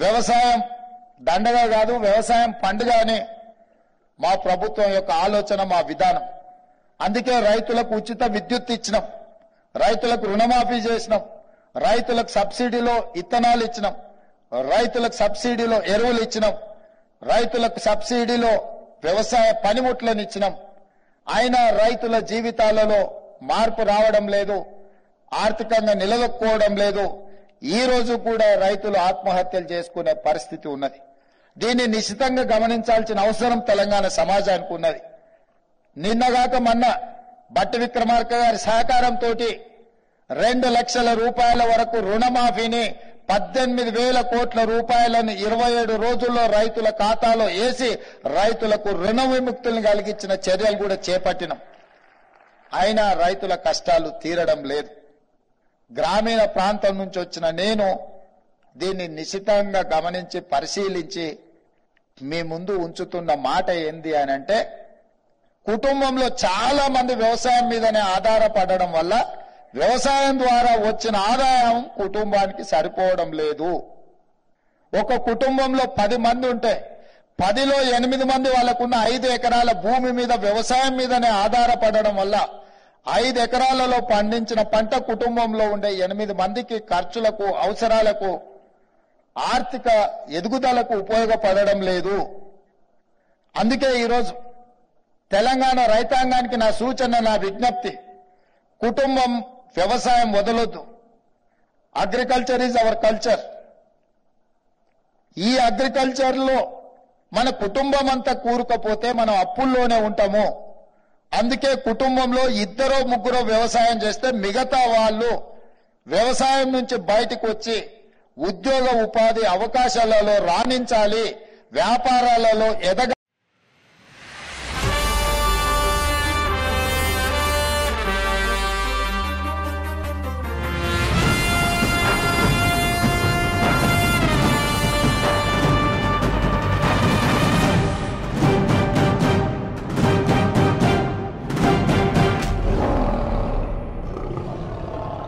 వ్యవసాయం దండగా కాదు వ్యవసాయం పండుగ అని మా ప్రభుత్వం యొక్క ఆలోచన మా విధానం అందుకే రైతులకు ఉచిత విద్యుత్ ఇచ్చినాం రైతులకు రుణమాఫీ చేసినాం రైతులకు సబ్సిడీలో ఇత్తనాలు ఇచ్చినాం రైతులకు సబ్సిడీలో ఎరువులు ఇచ్చినాం రైతులకు సబ్సిడీలో వ్యవసాయ పనిముట్లను ఇచ్చినాం అయినా రైతుల జీవితాలలో మార్పు రావడం లేదు ఆర్థికంగా నిలదొక్కుకోవడం లేదు ఈ రోజు కూడా రైతులు ఆత్మహత్యలు చేసుకునే పరిస్థితి ఉన్నది దీన్ని నిశ్చితంగా గమనించాల్సిన అవసరం తెలంగాణ సమాజానికి ఉన్నది నిన్నగాక మొన్న బట్టి విక్రమార్క గారి సహకారంతో రెండు లక్షల రూపాయల వరకు రుణమాఫీని పద్దెనిమిది వేల కోట్ల రూపాయలను ఇరవై ఏడు రోజుల్లో రైతుల ఖాతాలో వేసి రైతులకు రుణ విముక్తులను కలిగించిన చర్యలు కూడా చేపట్టినాం అయినా రైతుల కష్టాలు తీరడం లేదు గ్రామీణ ప్రాంతం నుంచి వచ్చిన నేను దీన్ని నిశితంగా గమనించి పరిశీలించి మీ ముందు ఉంచుతున్న మాట ఏంది అని అంటే కుటుంబంలో చాలా మంది వ్యవసాయం మీదనే ఆధారపడడం వల్ల వ్యవసాయం ద్వారా వచ్చిన ఆదాయం కుటుంబానికి సరిపోవడం లేదు ఒక కుటుంబంలో పది మంది ఉంటే పదిలో ఎనిమిది మంది వాళ్ళకున్న ఐదు ఎకరాల భూమి మీద వ్యవసాయం మీదనే ఆధారపడడం వల్ల ఐదు ఎకరాలలో పండించిన పంట కుటుంబంలో ఉండే ఎనిమిది మందికి ఖర్చులకు అవసరాలకు ఆర్థిక ఎదుగుదలకు ఉపయోగపడడం లేదు అందుకే ఈరోజు తెలంగాణ రైతాంగానికి నా సూచన నా విజ్ఞప్తి కుటుంబం వ్యవసాయం వదలొద్దు అగ్రికల్చర్ ఈజ్ అవర్ కల్చర్ ఈ అగ్రికల్చర్ లో మన కుటుంబం అంతా కూరుకపోతే మనం అప్పుల్లోనే ఉంటాము అందుకే కుటుంబంలో ఇద్దరో ముగ్గురో వ్యవసాయం చేస్తే మిగతా వాళ్ళు వ్యవసాయం నుంచి బయటకు వచ్చి ఉద్యోగ ఉపాధి అవకాశాలలో రాణించాలి వ్యాపారాలలో ఎదగ